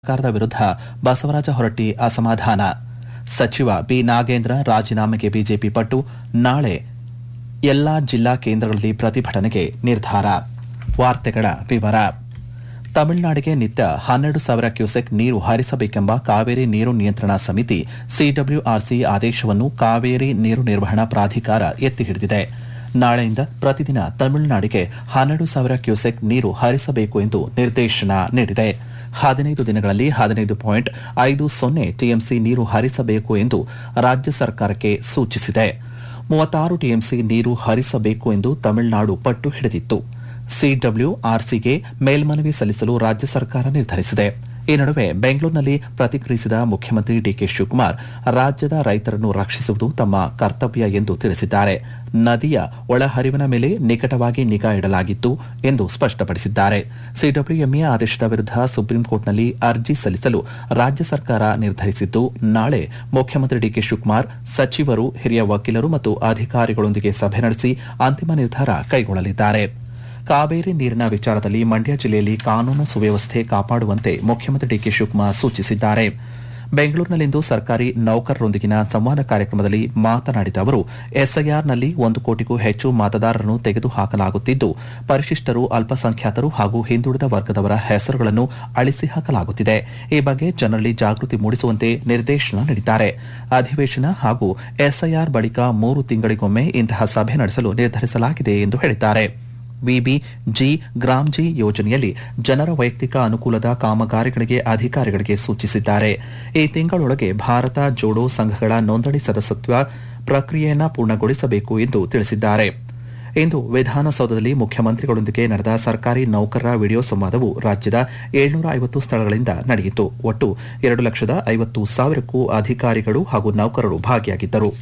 ಸರ್ಕಾರದ ವಿರುದ್ಧ ಬಸವರಾಜ ಹೊರಟ್ಟಿ ಅಸಮಾಧಾನ ಸಚಿವ ಬಿ ನಾಗೇಂದ್ರ ರಾಜೀನಾಮೆಗೆ ಬಿಜೆಪಿ ಪಟ್ಟು ನಾಳೆ ಎಲ್ಲಾ ಜಿಲ್ಲಾ ಕೇಂದ್ರಗಳಲ್ಲಿ ಪ್ರತಿಭಟನೆಗೆ ನಿರ್ಧಾರ ವಾರ್ತೆಗಳ ವಿವರ ತಮಿಳುನಾಡಿಗೆ ನಿತ್ಯ ಹನ್ನೆರಡು ಸಾವಿರ ಕ್ಯೂಸೆಕ್ ನೀರು ಹರಿಸಬೇಕೆಂಬ ಕಾವೇರಿ ನೀರು ನಿಯಂತ್ರಣ ಸಮಿತಿ ಸಿಡಬ್ಲ್ಯೂಆರ್ಸಿ ಆದೇಶವನ್ನು ಕಾವೇರಿ ನೀರು ನಿರ್ವಹಣಾ ಪ್ರಾಧಿಕಾರ ಎತ್ತಿ ಹಿಡಿದಿದೆ ನಾಳೆಯಿಂದ ಪ್ರತಿದಿನ ತಮಿಳುನಾಡಿಗೆ ಹನ್ನೆರಡು ಸಾವಿರ ಕ್ಯೂಸೆಕ್ ನೀರು ಹರಿಸಬೇಕು ಎಂದು ನಿರ್ದೇಶನ ನೀಡಿದೆ ಹದಿನೈದು ದಿನಗಳಲ್ಲಿ ಹದಿನೈದು ಪಾಯಿಂಟ್ ಐದು ಸೊನ್ನೆ ಟಿಎಂಸಿ ನೀರು ಹರಿಸಬೇಕು ಎಂದು ರಾಜ್ಯ ಸರ್ಕಾರಕ್ಕೆ ಸೂಚಿಸಿದೆ ಮೂವತ್ತಾರು ಟಿಎಂಸಿ ನೀರು ಹರಿಸಬೇಕು ಎಂದು ತಮಿಳುನಾಡು ಪಟ್ಟು ಹಿಡಿದಿತ್ತು ಸಿಡಬ್ಲ್ಯೂಆರ್ಸಿಗೆ ಮೇಲ್ಮನವಿ ಸಲ್ಲಿಸಲು ರಾಜ್ಯ ಸರ್ಕಾರ ನಿರ್ಧರಿಸಿದೆ ಈ ನಡುವೆ ಬೆಂಗಳೂರಿನಲ್ಲಿ ಪ್ರತಿಕ್ರಿಯಿಸಿದ ಮುಖ್ಯಮಂತ್ರಿ ಡಿಕೆ ಶಿವಕುಮಾರ್ ರಾಜ್ಯದ ರೈತರನ್ನು ರಕ್ಷಿಸುವುದು ತಮ್ಮ ಕರ್ತವ್ಯ ಎಂದು ತಿಳಿಸಿದ್ದಾರೆ ನದಿಯ ಒಳಹರಿವಿನ ಮೇಲೆ ನಿಕಟವಾಗಿ ನಿಗಾ ಇಡಲಾಗಿತ್ತು ಎಂದು ಸ್ಪಷ್ಟಪಡಿಸಿದ್ದಾರೆ ಸಿಡಬ್ಲ್ಯೂಎಂಎ ಆದೇಶದ ವಿರುದ್ಧ ಸುಪ್ರೀಂ ಕೋರ್ಟ್ನಲ್ಲಿ ಅರ್ಜಿ ಸಲ್ಲಿಸಲು ರಾಜ್ಯ ಸರ್ಕಾರ ನಿರ್ಧರಿಸಿದ್ದು ನಾಳೆ ಮುಖ್ಯಮಂತ್ರಿ ಡಿಕೆ ಶಿವಕುಮಾರ್ ಸಚಿವರು ಹಿರಿಯ ವಕೀಲರು ಮತ್ತು ಅಧಿಕಾರಿಗಳೊಂದಿಗೆ ಸಭೆ ನಡೆಸಿ ಅಂತಿಮ ನಿರ್ಧಾರ ಕೈಗೊಳ್ಳಲಿದ್ದಾರೆ ಕಾವೇರಿ ನೀರಿನ ವಿಚಾರದಲ್ಲಿ ಮಂಡ್ಯ ಜಿಲ್ಲೆಯಲ್ಲಿ ಕಾನೂನು ಸುವ್ಯವಸ್ಥೆ ಕಾಪಾಡುವಂತೆ ಮುಖ್ಯಮಂತ್ರಿ ಡಿಕೆ ಶಿವಕುಮಾರ್ ಸೂಚಿಸಿದ್ದಾರೆ ಬೆಂಗಳೂರಿನಲ್ಲಿಂದು ಸರ್ಕಾರಿ ನೌಕರರೊಂದಿಗಿನ ಸಂವಾದ ಕಾರ್ಯಕ್ರಮದಲ್ಲಿ ಮಾತನಾಡಿದ ಅವರು ಎಸ್ಐಆರ್ನಲ್ಲಿ ಒಂದು ಕೋಟಿಗೂ ಹೆಚ್ಚು ಮತದಾರರನ್ನು ತೆಗೆದುಹಾಕಲಾಗುತ್ತಿದ್ದು ಪರಿಶಿಷ್ಟರು ಅಲ್ಪಸಂಖ್ಯಾತರು ಹಾಗೂ ಹಿಂದುಳಿದ ವರ್ಗದವರ ಹೆಸರುಗಳನ್ನು ಅಳಿಸಿ ಹಾಕಲಾಗುತ್ತಿದೆ ಈ ಬಗ್ಗೆ ಜನರಲ್ಲಿ ಜಾಗೃತಿ ಮೂಡಿಸುವಂತೆ ನಿರ್ದೇಶನ ನೀಡಿದ್ದಾರೆ ಅಧಿವೇಶನ ಹಾಗೂ ಎಸ್ಐಆರ್ ಬಳಿಕ ಮೂರು ತಿಂಗಳಿಗೊಮ್ಮೆ ಇಂತಹ ಸಭೆ ನಡೆಸಲು ನಿರ್ಧರಿಸಲಾಗಿದೆ ಎಂದು ಹೇಳಿದ್ದಾರೆ ವಿಬಿ ಜಿ ಗ್ರಾಮ್ ಜಿ ಯೋಜನೆಯಲ್ಲಿ ಜನರ ವೈಯಕ್ತಿಕ ಅನುಕೂಲದ ಕಾಮಗಾರಿಗಳಿಗೆ ಅಧಿಕಾರಿಗಳಿಗೆ ಸೂಚಿಸಿದ್ದಾರೆ ಈ ತಿಂಗಳೊಳಗೆ ಭಾರತ ಜೋಡೋ ಸಂಘಗಳ ನೋಂದಣಿ ಸದಸ್ಯತ್ವ ಪ್ರಕ್ರಿಯೆಯನ್ನು ಪೂರ್ಣಗೊಳಿಸಬೇಕು ಎಂದು ತಿಳಿಸಿದ್ದಾರೆ ಇಂದು ವಿಧಾನಸೌಧದಲ್ಲಿ ಮುಖ್ಯಮಂತ್ರಿಗಳೊಂದಿಗೆ ನಡೆದ ಸರ್ಕಾರಿ ನೌಕರರ ವಿಡಿಯೋ ಸಂವಾದವು ರಾಜ್ಯದ ಏಳ್ನೂರ ಐವತ್ತು ಸ್ಥಳಗಳಿಂದ ನಡೆಯಿತು ಒಟ್ಟು ಎರಡು ಲಕ್ಷದ ಐವತ್ತು ಸಾವಿರಕ್ಕೂ ಅಧಿಕಾರಿಗಳು ಹಾಗೂ ನೌಕರರು ಭಾಗಿಯಾಗಿದ್ದರು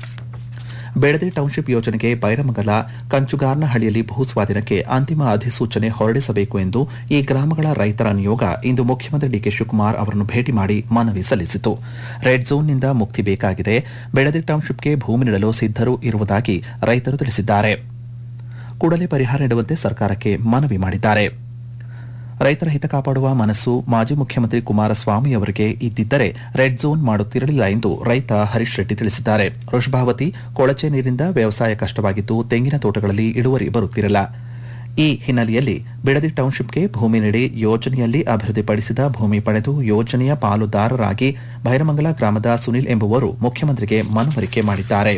ಬೆಳದಿ ಟೌನ್ಶಿಪ್ ಯೋಜನೆಗೆ ಬೈರಮಂಗಲ ಕಂಚುಗಾರ್ನಹಳ್ಳಿಯಲ್ಲಿ ಭೂಸ್ವಾಧೀನಕ್ಕೆ ಅಂತಿಮ ಅಧಿಸೂಚನೆ ಹೊರಡಿಸಬೇಕು ಎಂದು ಈ ಗ್ರಾಮಗಳ ರೈತರ ನಿಯೋಗ ಇಂದು ಮುಖ್ಯಮಂತ್ರಿ ಡಿಕೆ ಶಿವಕುಮಾರ್ ಅವರನ್ನು ಭೇಟಿ ಮಾಡಿ ಮನವಿ ಸಲ್ಲಿಸಿತು ರೆಡ್ ಝೋನ್ನಿಂದ ಮುಕ್ತಿ ಬೇಕಾಗಿದೆ ಬೆಳದಿ ಟೌನ್ಶಿಪ್ಗೆ ಭೂಮಿ ನೀಡಲು ಸಿದ್ಧರು ಇರುವುದಾಗಿ ರೈತರು ತಿಳಿಸಿದ್ದಾರೆ ಕೂಡಲೇ ಪರಿಹಾರ ನೀಡುವಂತೆ ಸರ್ಕಾರಕ್ಕೆ ಮನವಿ ಮಾಡಿದ್ದಾರೆ ರೈತರ ಹಿತ ಕಾಪಾಡುವ ಮನಸ್ಸು ಮಾಜಿ ಮುಖ್ಯಮಂತ್ರಿ ಕುಮಾರಸ್ವಾಮಿ ಅವರಿಗೆ ಇದ್ದಿದ್ದರೆ ರೆಡ್ ಝೋನ್ ಮಾಡುತ್ತಿರಲಿಲ್ಲ ಎಂದು ರೈತ ಹರೀಶ್ ರೆಡ್ಡಿ ತಿಳಿಸಿದ್ದಾರೆ ವೃಷಭಾವತಿ ಕೊಳಚೆ ನೀರಿನಿಂದ ವ್ಯವಸಾಯ ಕಷ್ಟವಾಗಿದ್ದು ತೆಂಗಿನ ತೋಟಗಳಲ್ಲಿ ಇಳುವರಿ ಬರುತ್ತಿರಲಿಲ್ಲ ಈ ಹಿನ್ನೆಲೆಯಲ್ಲಿ ಬಿಡದಿ ಟೌನ್ಶಿಪ್ಗೆ ಭೂಮಿ ನೀಡಿ ಯೋಜನೆಯಲ್ಲಿ ಅಭಿವೃದ್ಧಿಪಡಿಸಿದ ಭೂಮಿ ಪಡೆದು ಯೋಜನೆಯ ಪಾಲುದಾರರಾಗಿ ಭೈರಮಂಗಲ ಗ್ರಾಮದ ಸುನಿಲ್ ಎಂಬುವರು ಮುಖ್ಯಮಂತ್ರಿಗೆ ಮನವರಿಕೆ ಮಾಡಿದ್ದಾರೆ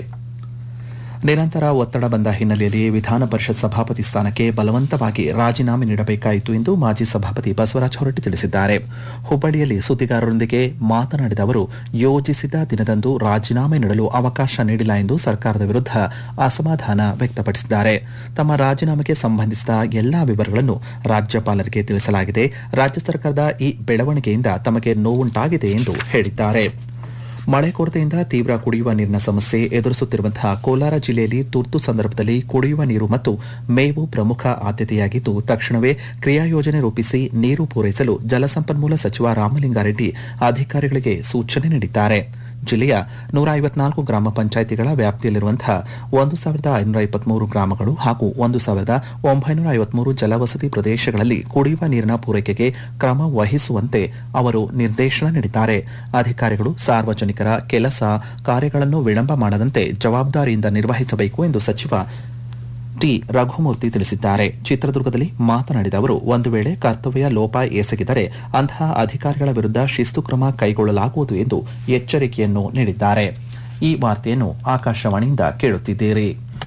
ನಿರಂತರ ಒತ್ತಡ ಬಂದ ಹಿನ್ನೆಲೆಯಲ್ಲಿ ವಿಧಾನ ಪರಿಷತ್ ಸಭಾಪತಿ ಸ್ಥಾನಕ್ಕೆ ಬಲವಂತವಾಗಿ ರಾಜೀನಾಮೆ ನೀಡಬೇಕಾಯಿತು ಎಂದು ಮಾಜಿ ಸಭಾಪತಿ ಬಸವರಾಜ ಹೊರಟ್ಟಿ ತಿಳಿಸಿದ್ದಾರೆ ಹುಬ್ಬಳ್ಳಿಯಲ್ಲಿ ಸುದ್ದಿಗಾರರೊಂದಿಗೆ ಮಾತನಾಡಿದ ಅವರು ಯೋಜಿಸಿದ ದಿನದಂದು ರಾಜೀನಾಮೆ ನೀಡಲು ಅವಕಾಶ ನೀಡಿಲ್ಲ ಎಂದು ಸರ್ಕಾರದ ವಿರುದ್ಧ ಅಸಮಾಧಾನ ವ್ಯಕ್ತಪಡಿಸಿದ್ದಾರೆ ತಮ್ಮ ರಾಜೀನಾಮೆಗೆ ಸಂಬಂಧಿಸಿದ ಎಲ್ಲಾ ವಿವರಗಳನ್ನು ರಾಜ್ಯಪಾಲರಿಗೆ ತಿಳಿಸಲಾಗಿದೆ ರಾಜ್ಯ ಸರ್ಕಾರದ ಈ ಬೆಳವಣಿಗೆಯಿಂದ ತಮಗೆ ನೋವುಂಟಾಗಿದೆ ಎಂದು ಹೇಳಿದ್ದಾರೆ ಮಳೆ ಕೊರತೆಯಿಂದ ತೀವ್ರ ಕುಡಿಯುವ ನೀರಿನ ಸಮಸ್ಯೆ ಎದುರಿಸುತ್ತಿರುವಂತಹ ಕೋಲಾರ ಜಿಲ್ಲೆಯಲ್ಲಿ ತುರ್ತು ಸಂದರ್ಭದಲ್ಲಿ ಕುಡಿಯುವ ನೀರು ಮತ್ತು ಮೇವು ಪ್ರಮುಖ ಆದ್ಯತೆಯಾಗಿದ್ದು ತಕ್ಷಣವೇ ಕ್ರಿಯಾಯೋಜನೆ ರೂಪಿಸಿ ನೀರು ಪೂರೈಸಲು ಜಲಸಂಪನ್ಮೂಲ ಸಚಿವ ರಾಮಲಿಂಗಾರೆಡ್ಡಿ ಅಧಿಕಾರಿಗಳಿಗೆ ಸೂಚನೆ ನೀಡಿದ್ದಾರೆ ಜಿಲ್ಲೆಯ ನೂರ ಐವತ್ನಾಲ್ಕು ಗ್ರಾಮ ಪಂಚಾಯಿತಿಗಳ ವ್ಯಾಪ್ತಿಯಲ್ಲಿರುವಂತಹ ಒಂದು ಸಾವಿರದ ಐನೂರ ಇಪ್ಪತ್ಮೂರು ಗ್ರಾಮಗಳು ಹಾಗೂ ಒಂದು ಸಾವಿರದ ಒಂಬೈನೂರ ಐವತ್ಮೂರು ಜಲವಸತಿ ಪ್ರದೇಶಗಳಲ್ಲಿ ಕುಡಿಯುವ ನೀರಿನ ಪೂರೈಕೆಗೆ ಕ್ರಮ ವಹಿಸುವಂತೆ ಅವರು ನಿರ್ದೇಶನ ನೀಡಿದ್ದಾರೆ ಅಧಿಕಾರಿಗಳು ಸಾರ್ವಜನಿಕರ ಕೆಲಸ ಕಾರ್ಯಗಳನ್ನು ವಿಳಂಬ ಮಾಡದಂತೆ ಜವಾಬ್ದಾರಿಯಿಂದ ನಿರ್ವಹಿಸಬೇಕು ಎಂದು ಸಚಿವ ಟಿ ರಘುಮೂರ್ತಿ ತಿಳಿಸಿದ್ದಾರೆ ಚಿತ್ರದುರ್ಗದಲ್ಲಿ ಮಾತನಾಡಿದ ಅವರು ಒಂದು ವೇಳೆ ಕರ್ತವ್ಯ ಲೋಪ ಎಸಗಿದರೆ ಅಂತಹ ಅಧಿಕಾರಿಗಳ ವಿರುದ್ಧ ಶಿಸ್ತು ಕ್ರಮ ಕೈಗೊಳ್ಳಲಾಗುವುದು ಎಂದು ಎಚ್ಚರಿಕೆಯನ್ನು ನೀಡಿದ್ದಾರೆ ಈ ವಾರ್ತೆಯನ್ನು ಆಕಾಶವಾಣಿಯಿಂದ ಕೇಳುತ್ತಿದ್ದೀರಿ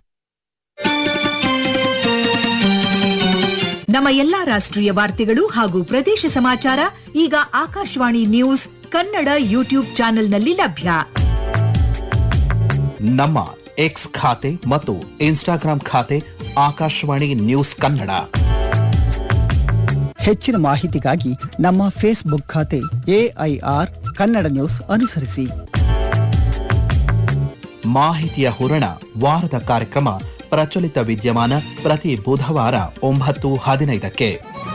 ನಮ್ಮ ಎಲ್ಲಾ ರಾಷ್ಟ್ರೀಯ ವಾರ್ತೆಗಳು ಹಾಗೂ ಪ್ರದೇಶ ಸಮಾಚಾರ ಈಗ ಆಕಾಶವಾಣಿ ನ್ಯೂಸ್ ಕನ್ನಡ ಯೂಟ್ಯೂಬ್ ಚಾನೆಲ್ನಲ್ಲಿ ಲಭ್ಯ ನಮ್ಮ ಎಕ್ಸ್ ಖಾತೆ ಮತ್ತು ಇನ್ಸ್ಟಾಗ್ರಾಂ ಖಾತೆ ಆಕಾಶವಾಣಿ ನ್ಯೂಸ್ ಕನ್ನಡ ಹೆಚ್ಚಿನ ಮಾಹಿತಿಗಾಗಿ ನಮ್ಮ ಫೇಸ್ಬುಕ್ ಖಾತೆ ಎಐಆರ್ ಕನ್ನಡ ನ್ಯೂಸ್ ಅನುಸರಿಸಿ ಮಾಹಿತಿಯ ಹೂರಣ ವಾರದ ಕಾರ್ಯಕ್ರಮ ಪ್ರಚಲಿತ ವಿದ್ಯಮಾನ ಪ್ರತಿ ಬುಧವಾರ ಒಂಬತ್ತು ಹದಿನೈದಕ್ಕೆ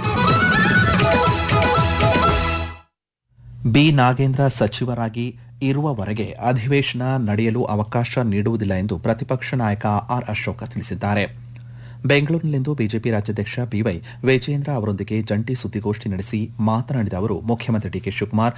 ಬಿ ನಾಗೇಂದ್ರ ಸಚಿವರಾಗಿ ಇರುವವರೆಗೆ ಅಧಿವೇಶನ ನಡೆಯಲು ಅವಕಾಶ ನೀಡುವುದಿಲ್ಲ ಎಂದು ಪ್ರತಿಪಕ್ಷ ನಾಯಕ ಆರ್ ಅಶೋಕ ತಿಳಿಸಿದ್ದಾರೆ ಬೆಂಗಳೂರಿನಲ್ಲಿಂದು ಬಿಜೆಪಿ ರಾಜ್ಯಾಧ್ಯಕ್ಷ ಬಿವೈ ವಿಜಯೇಂದ್ರ ಅವರೊಂದಿಗೆ ಜಂಟಿ ಸುದ್ದಿಗೋಷ್ಠಿ ನಡೆಸಿ ಮಾತನಾಡಿದ ಅವರು ಮುಖ್ಯಮಂತ್ರಿ ಡಿಕೆ ಶಿವಕುಮಾರ್